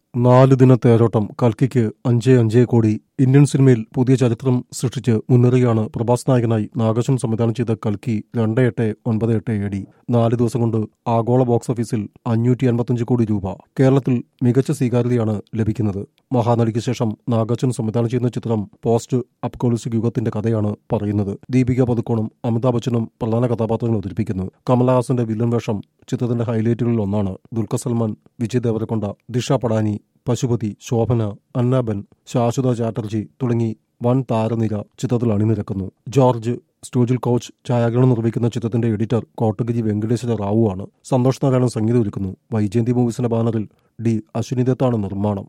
നാല് ദിന തേരോട്ടം കൽക്കിക്ക് അഞ്ചേ അഞ്ചേ കോടി ഇന്ത്യൻ സിനിമയിൽ പുതിയ ചരിത്രം സൃഷ്ടിച്ച് മുന്നേറുകയാണ് പ്രഭാസ് നായകനായി നാഗേശൻ സംവിധാനം ചെയ്ത കൽക്കി രണ്ട് എട്ട് ഒൻപത് എട്ട് എ ഡി നാല് ദിവസം കൊണ്ട് ആഗോള ബോക്സ് ഓഫീസിൽ അഞ്ഞൂറ്റി അൻപത്തഞ്ച് കോടി രൂപ കേരളത്തിൽ മികച്ച സ്വീകാര്യതയാണ് ലഭിക്കുന്നത് മഹാനടിക്ക് ശേഷം നാഗാർജുൻ സംവിധാനം ചെയ്യുന്ന ചിത്രം പോസ്റ്റ് അപ്കോളിസിക് യുഗത്തിന്റെ കഥയാണ് പറയുന്നത് ദീപിക പതുക്കോണും അമിതാഭ് ബച്ചനും പ്രധാന കഥാപാത്രങ്ങൾ അവതരിപ്പിക്കുന്നു കമലഹാസന്റെ വില്ലൻ വേഷം ചിത്രത്തിന്റെ ഹൈലൈറ്റുകളിൽ ഒന്നാണ് ദുൽഖർ സൽമാൻ വിജയ് ദേവരക്കൊണ്ട ദിഷ പടാനി പശുപതി ശോഭന അന്നാബൻ ശാശ്വത ചാറ്റർജി തുടങ്ങി വൻ താരനിര ചിത്രത്തിൽ അണിനിരക്കുന്നു ജോർജ് സ്റ്റോജിൽ കോച്ച് ഛായാഗ്രഹണം നിർവഹിക്കുന്ന ചിത്രത്തിന്റെ എഡിറ്റർ കോട്ടഗിരി വെങ്കടേശ്വര റാവു ആണ് സന്തോഷ് നാരായണൻ സംഗീതം ഒരുക്കുന്നു വൈജയന്തി മൂവീസിന്റെ ബാനറിൽ ഡി അശ്വിനി ദത്താണ് നിർമ്മാണം